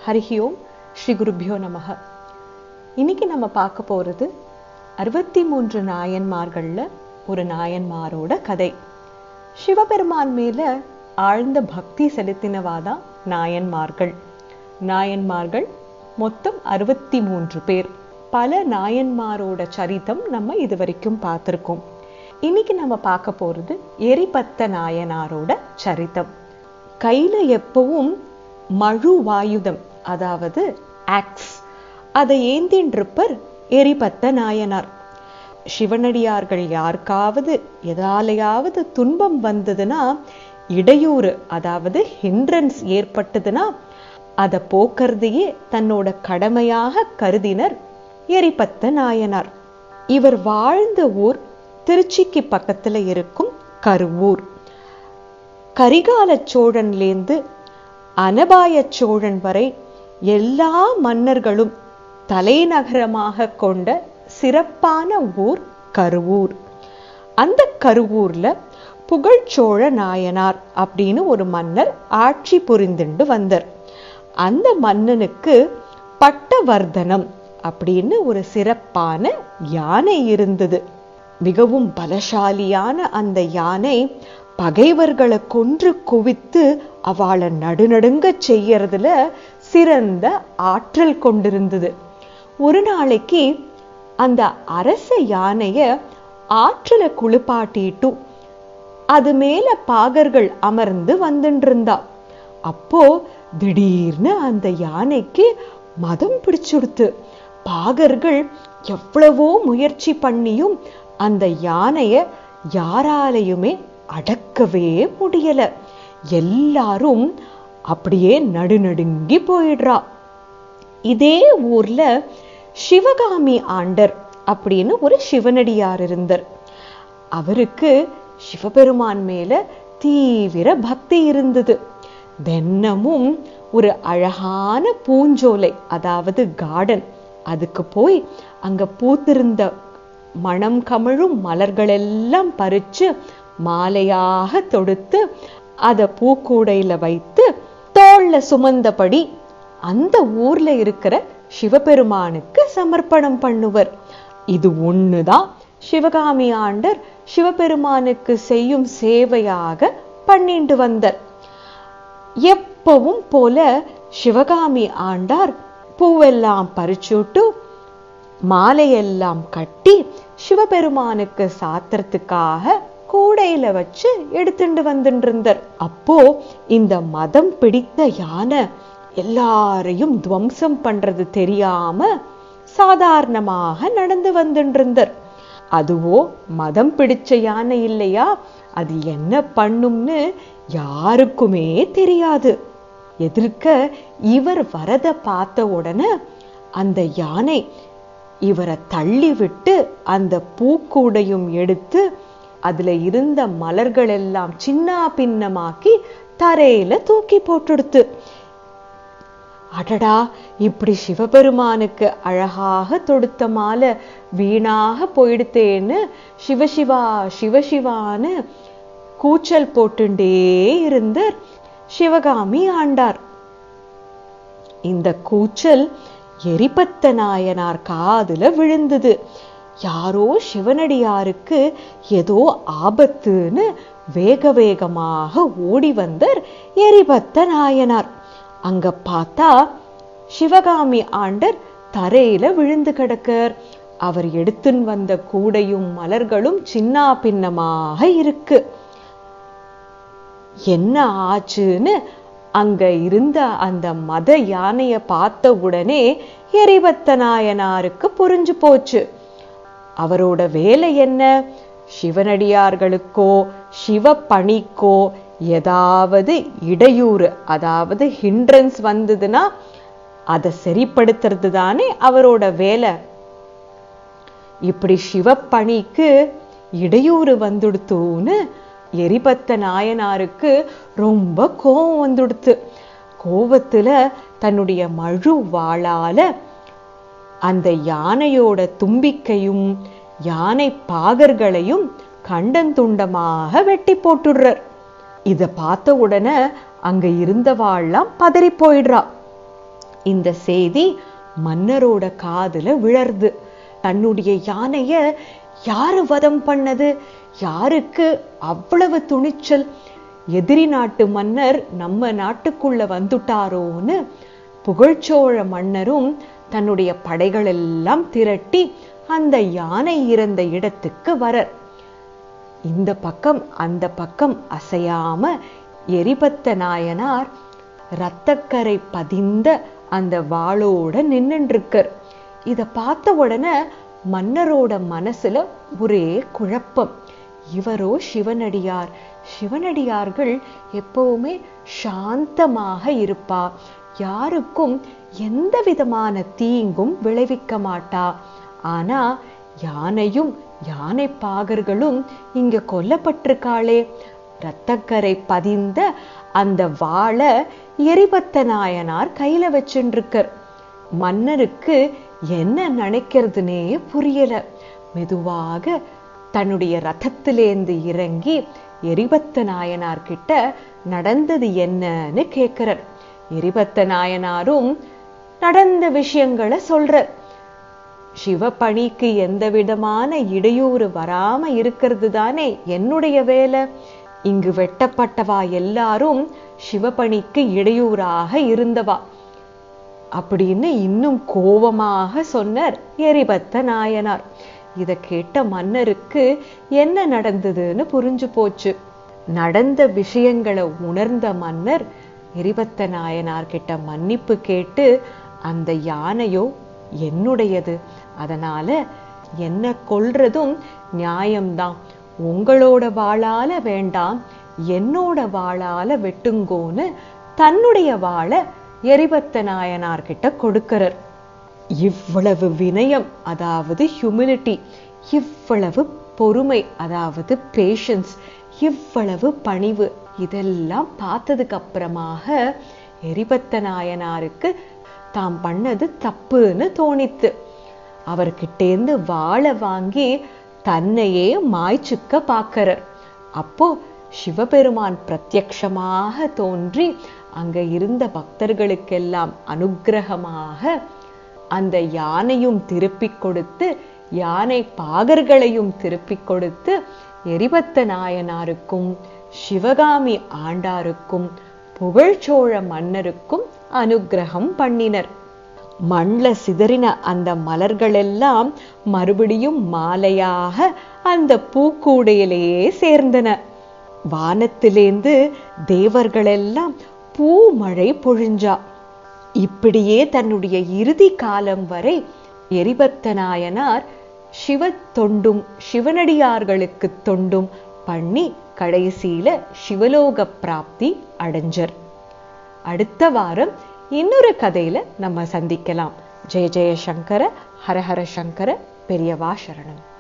ஹரிஹி ஓம் ஸ்ரீ குருபியோ நமக இன்னைக்கு நம்ம பார்க்க போறது அறுபத்தி மூன்று நாயன்மார்கள்ல ஒரு நாயன்மாரோட கதை சிவபெருமான் மேல ஆழ்ந்த பக்தி செலுத்தினவாதான் நாயன்மார்கள் நாயன்மார்கள் மொத்தம் அறுபத்தி மூன்று பேர் பல நாயன்மாரோட சரிதம் நம்ம இது வரைக்கும் பார்த்திருக்கோம் இன்னைக்கு நம்ம பார்க்க போறது எரிபத்த நாயனாரோட சரிதம் கையில எப்பவும் மழு வாயுதம் அதாவது ஆக்ஸ் அதை ஏந்தின்றிருப்பர் எரிபத்த நாயனார் சிவனடியார்கள் யாருக்காவது எதாலையாவது துன்பம் வந்ததுன்னா இடையூறு அதாவது ஹிண்ட்ரன்ஸ் ஏற்பட்டதுன்னா அதை போக்குறதையே தன்னோட கடமையாக கருதினர் எரிபத்த நாயனார் இவர் வாழ்ந்த ஊர் திருச்சிக்கு பக்கத்துல இருக்கும் கருவூர் கரிகால சோழன்லேந்து அனபாய சோழன் வரை எல்லா மன்னர்களும் தலைநகரமாக கொண்ட சிறப்பான ஊர் கருவூர் அந்த கருவூர்ல புகழ்ச்சோழ நாயனார் அப்படின்னு ஒரு மன்னர் ஆட்சி புரிந்துண்டு வந்தார் அந்த மன்னனுக்கு பட்டவர்தனம் அப்படின்னு ஒரு சிறப்பான யானை இருந்தது மிகவும் பலசாலியான அந்த யானை பகைவர்களை கொன்று குவித்து அவளை நடுநடுங்க செய்யறதுல சிறந்த ஆற்றல் கொண்டிருந்தது ஒரு நாளைக்கு அந்த அரச யானைய ஆற்றல குளிப்பாட்டிட்டு அது மேல பாகர்கள் அமர்ந்து வந்துட்டு இருந்தா அப்போ திடீர்னு அந்த யானைக்கு மதம் பிடிச்சுடுத்து பாகர்கள் எவ்வளவோ முயற்சி பண்ணியும் அந்த யானைய யாராலையுமே அடக்கவே முடியல எல்லாரும் அப்படியே நடுநடுங்கி போயிடுறா இதே ஊர்ல சிவகாமி ஆண்டர் அப்படின்னு ஒரு சிவனடியார் இருந்தார் அவருக்கு சிவபெருமான் மேல தீவிர பக்தி இருந்தது தினமும் ஒரு அழகான பூஞ்சோலை அதாவது கார்டன் அதுக்கு போய் அங்க பூத்திருந்த மணம் கமழும் மலர்களெல்லாம் பறிச்சு மாலையாக தொடுத்து அத பூக்கூடையில வைத்து தோல்ல சுமந்தபடி அந்த ஊர்ல இருக்கிற சிவபெருமானுக்கு சமர்ப்பணம் பண்ணுவர் இது ஒண்ணுதான் சிவகாமி ஆண்டர் சிவபெருமானுக்கு செய்யும் சேவையாக பண்ணிட்டு வந்தார் எப்பவும் போல சிவகாமி ஆண்டார் பூவெல்லாம் பறிச்சுட்டு மாலையெல்லாம் கட்டி சிவபெருமானுக்கு சாத்திரத்துக்காக கூடையில வச்சு எடுத்துட்டு வந்துட்டு இருந்தார் அப்போ இந்த மதம் பிடித்த யானை எல்லாரையும் துவம்சம் பண்றது தெரியாம சாதாரணமாக நடந்து வந்துட்டு இருந்தார் அதுவோ மதம் பிடிச்ச யானை இல்லையா அது என்ன பண்ணும்னு யாருக்குமே தெரியாது எதிர்க்க இவர் வரத பார்த்த உடனே அந்த யானை இவரை தள்ளி விட்டு அந்த பூக்கூடையும் எடுத்து அதுல இருந்த மலர்கள் எல்லாம் சின்ன பின்னமாக்கி தரையில தூக்கி போட்டுடுத்து அடடா இப்படி சிவபெருமானுக்கு அழகாக தொடுத்த மாலை வீணாக போயிடுத்தேன்னு சிவசிவா சிவசிவான்னு கூச்சல் போட்டுண்டே இருந்தார் சிவகாமி ஆண்டார் இந்த கூச்சல் எரிபத்த நாயனார் காதுல விழுந்தது யாரோ சிவனடியாருக்கு ஏதோ ஆபத்துன்னு வேக வேகமாக ஓடி வந்தார் எரிபத்த நாயனார் அங்க பார்த்தா சிவகாமி ஆண்டர் தரையில விழுந்து கிடக்கர் அவர் எடுத்துன்னு வந்த கூடையும் மலர்களும் சின்ன பின்னமாக இருக்கு என்ன ஆச்சுன்னு அங்க இருந்த அந்த மத யானைய பார்த்த உடனே எரிபத்த நாயனாருக்கு புரிஞ்சு போச்சு அவரோட வேலை என்ன சிவனடியார்களுக்கோ சிவ பணிக்கோ ஏதாவது இடையூறு அதாவது ஹிண்ட்ரன்ஸ் வந்ததுன்னா அதை சரிப்படுத்துறது தானே அவரோட வேலை இப்படி சிவப்பணிக்கு இடையூறு வந்துடுத்துன்னு எரிபத்த நாயனாருக்கு ரொம்ப கோபம் வந்துடுத்து கோபத்துல தன்னுடைய மழு வாளால அந்த யானையோட தும்பிக்கையும் யானை பாகர்களையும் கண்டந்துண்டமாக வெட்டி போட்டுடுறார் இத பார்த்த உடனே அங்க இருந்தவாள்லாம் பதறி போயிடுறா இந்த செய்தி மன்னரோட காதுல விழருது தன்னுடைய யானைய யாரு வதம் பண்ணது யாருக்கு அவ்வளவு துணிச்சல் எதிரி நாட்டு மன்னர் நம்ம நாட்டுக்குள்ள வந்துட்டாரோன்னு புகழ்ச்சோழ மன்னரும் தன்னுடைய படைகளெல்லாம் திரட்டி அந்த யானை இறந்த இடத்துக்கு வரர் இந்த பக்கம் அந்த பக்கம் அசையாம எரிபத்த நாயனார் இரத்தக்கரை பதிந்த அந்த வாளோட நின்னுருக்கர் இத பார்த்த உடனே மன்னரோட மனசுல ஒரே குழப்பம் இவரோ சிவனடியார் சிவனடியார்கள் எப்பவுமே சாந்தமாக இருப்பா யாருக்கும் எந்த விதமான தீங்கும் விளைவிக்க மாட்டா ஆனா யானையும் யானை பாகர்களும் இங்க கொல்லப்பட்டிருக்காளே இரத்தக்கரை பதிந்த அந்த வாளை எரிபத்த நாயனார் கையில வச்சுருக்கர் மன்னருக்கு என்ன நினைக்கிறதுனே புரியல மெதுவாக தன்னுடைய ரதத்திலேந்து இறங்கி எரிபத்த நாயனார் கிட்ட நடந்தது என்னன்னு கேட்கிறார் எரிபத்த நாயனாரும் நடந்த விஷயங்களை சொல்றார் சிவபணிக்கு எந்த விதமான இடையூறு வராம இருக்கிறது தானே என்னுடைய வேலை இங்கு வெட்டப்பட்டவா எல்லாரும் சிவபணிக்கு இடையூறாக இருந்தவா அப்படின்னு இன்னும் கோபமாக சொன்னார் எரிபத்த நாயனார் இத கேட்ட மன்னருக்கு என்ன நடந்ததுன்னு புரிஞ்சு போச்சு நடந்த விஷயங்களை உணர்ந்த மன்னர் எரிபத்த நாயனார் கிட்ட மன்னிப்பு கேட்டு அந்த யானையோ என்னுடையது அதனால என்ன கொல்றதும் நியாயம்தான் உங்களோட வாளால வேண்டாம் என்னோட வாளால வெட்டுங்கோன்னு தன்னுடைய வாளை எரிபத்த நாயனார் கிட்ட கொடுக்கிறார் இவ்வளவு வினயம் அதாவது ஹியூமிலிட்டி இவ்வளவு பொறுமை அதாவது பேஷன்ஸ் இவ்வளவு பணிவு இதெல்லாம் பார்த்ததுக்கு அப்புறமாக எரிபத்த நாயனாருக்கு தாம் பண்ணது தப்புன்னு தோணித்து அவர்கிட்டேந்து வாழை வாங்கி தன்னையே மாய்ச்சுக்க பார்க்கறார் அப்போ சிவபெருமான் பிரத்யக்ஷமாக தோன்றி அங்க இருந்த பக்தர்களுக்கெல்லாம் அனுக்கிரகமாக அந்த யானையும் திருப்பிக் கொடுத்து யானை பாகர்களையும் திருப்பிக் கொடுத்து எரிபத்த நாயனாருக்கும் சிவகாமி ஆண்டாருக்கும் புகழ்ச்சோழ மன்னருக்கும் அனுக்கிரகம் பண்ணினர் மண்ல சிதறின அந்த மலர்களெல்லாம் மறுபடியும் மாலையாக அந்த பூக்கூடையிலேயே சேர்ந்தன வானத்திலேந்து தேவர்களெல்லாம் பூமழை பொழிஞ்சா இப்படியே தன்னுடைய இறுதி காலம் வரை எரிபத்த நாயனார் சிவ தொண்டும் சிவனடியார்களுக்கு தொண்டும் பண்ணி கடைசியில சிவலோக பிராப்தி அடைஞ்சர் அடுத்த வாரம் இன்னொரு கதையில நம்ம சந்திக்கலாம் ஜெய ஜெய சங்கர ஹரஹர சங்கர பெரியவா சரணம்